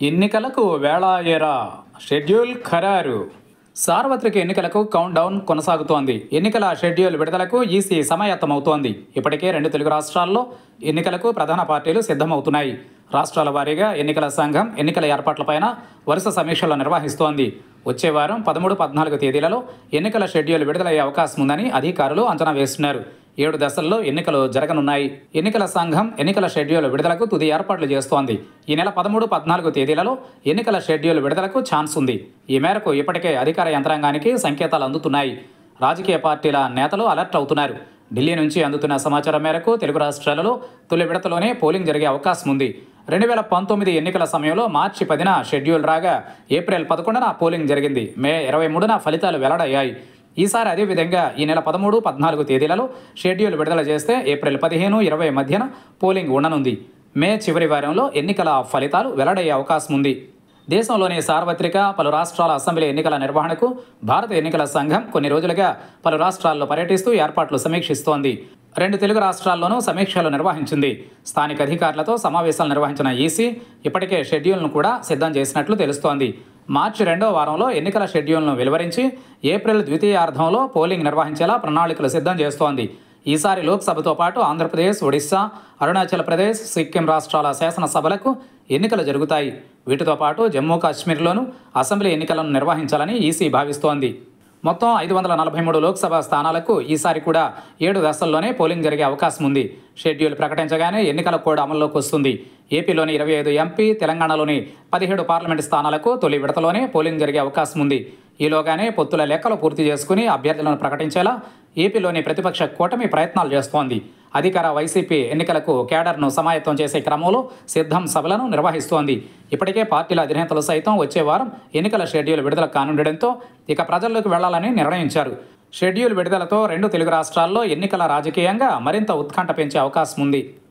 ఎన్నికలకు వేళాయేరా షెడ్యూల్ ఖరారు సార్వత్రిక ఎన్నికలకు కౌంట్ డౌన్ కొనసాగుతోంది ఎన్నికల షెడ్యూల్ విడుదలకు ఈసీ సమాయత్తమవుతోంది ఇప్పటికే రెండు తెలుగు రాష్ట్రాల్లో ఎన్నికలకు ప్రధాన పార్టీలు సిద్ధమవుతున్నాయి రాష్ట్రాల వారీగా ఎన్నికల సంఘం ఎన్నికల ఏర్పాట్లపైన వరుస సమీక్షలు నిర్వహిస్తోంది వచ్చే వారం పదమూడు పద్నాలుగు తేదీలలో ఎన్నికల షెడ్యూల్ విడుదలయ్యే అవకాశం ఉందని అధికారులు అంచనా వేస్తున్నారు ఏడు దశల్లో ఎన్నికలు జరగనున్నాయి ఎన్నికల సంఘం ఎన్నికల షెడ్యూల్ విడుదలకు తుది ఏర్పాట్లు చేస్తోంది ఈ నెల పదమూడు పద్నాలుగు తేదీలలో ఎన్నికల షెడ్యూల్ విడుదలకు ఛాన్స్ ఉంది ఈ మేరకు ఇప్పటికే అధికార యంత్రాంగానికి సంకేతాలు అందుతున్నాయి రాజకీయ పార్టీల నేతలు అలర్ట్ అవుతున్నారు ఢిల్లీ నుంచి అందుతున్న సమాచారం మేరకు తెలుగు రాష్ట్రాలలో తొలి విడతలోనే పోలింగ్ జరిగే అవకాశం ఉంది రెండు వేల పంతొమ్మిది ఎన్నికల సమయంలో మార్చి పదిన షెడ్యూల్ రాగా ఏప్రిల్ పదకొండున పోలింగ్ జరిగింది మే ఇరవై మూడున ఫలితాలు వెల్లడయ్యాయి ఈసారి అదేవిధంగా ఈ నెల పదమూడు పద్నాలుగు తేదీలలో షెడ్యూల్ విడుదల చేస్తే ఏప్రిల్ పదిహేను ఇరవై మధ్యన పోలింగ్ ఉండనుంది మే చివరి వారంలో ఎన్నికల ఫలితాలు వెల్లడయ్యే అవకాశం ఉంది దేశంలోని సార్వత్రిక పలు రాష్ట్రాల అసెంబ్లీ ఎన్నికల నిర్వహణకు భారత ఎన్నికల సంఘం కొన్ని రోజులుగా పలు రాష్ట్రాల్లో పర్యటిస్తూ ఏర్పాట్లు సమీక్షిస్తోంది రెండు తెలుగు రాష్ట్రాల్లోనూ సమీక్షలు నిర్వహించింది స్థానిక అధికారులతో సమావేశాలు నిర్వహించిన ఈసీ ఇప్పటికే షెడ్యూల్ను కూడా సిద్ధం చేసినట్లు తెలుస్తోంది మార్చి రెండో వారంలో ఎన్నికల షెడ్యూల్ను వెలువరించి ఏప్రిల్ ద్వితీయార్థంలో పోలింగ్ నిర్వహించేలా ప్రణాళికలు సిద్ధం చేస్తోంది ఈసారి లోక్సభతో పాటు ఆంధ్రప్రదేశ్ ఒడిశా అరుణాచల్ ప్రదేశ్ సిక్కిం రాష్ట్రాల శాసనసభలకు ఎన్నికలు జరుగుతాయి వీటితో పాటు జమ్మూ కాశ్మీర్లోనూ అసెంబ్లీ ఎన్నికలను నిర్వహించాలని ఈసీ భావిస్తోంది మొత్తం ఐదు వందల నలభై మూడు లోక్సభ స్థానాలకు ఈసారి కూడా ఏడు దశల్లోనే పోలింగ్ జరిగే అవకాశం ఉంది షెడ్యూల్ ప్రకటించగానే ఎన్నికల కోడ్ అమల్లోకి వస్తుంది ఏపీలోని ఇరవై ఐదు ఎంపీ తెలంగాణలోని పదిహేడు పార్లమెంటు స్థానాలకు తొలి విడతలోనే పోలింగ్ జరిగే అవకాశం ఉంది ఈలోగానే పొత్తుల లెక్కలు పూర్తి చేసుకుని అభ్యర్థులను ప్రకటించేలా ఏపీలోని ప్రతిపక్ష కూటమి ప్రయత్నాలు చేస్తోంది అధికార వైసీపీ ఎన్నికలకు కేడర్ను సమాయత్తం చేసే క్రమంలో సిద్ధం సభలను నిర్వహిస్తోంది ఇప్పటికే పార్టీల అధినేతలు సైతం వచ్చే వారం ఎన్నికల షెడ్యూల్ విడుదల కానుండడంతో ఇక ప్రజల్లోకి వెళ్లాలని నిర్ణయించారు షెడ్యూల్ విడుదలతో రెండు తెలుగు రాష్ట్రాల్లో ఎన్నికల రాజకీయంగా మరింత ఉత్కంఠ పెంచే అవకాశం ఉంది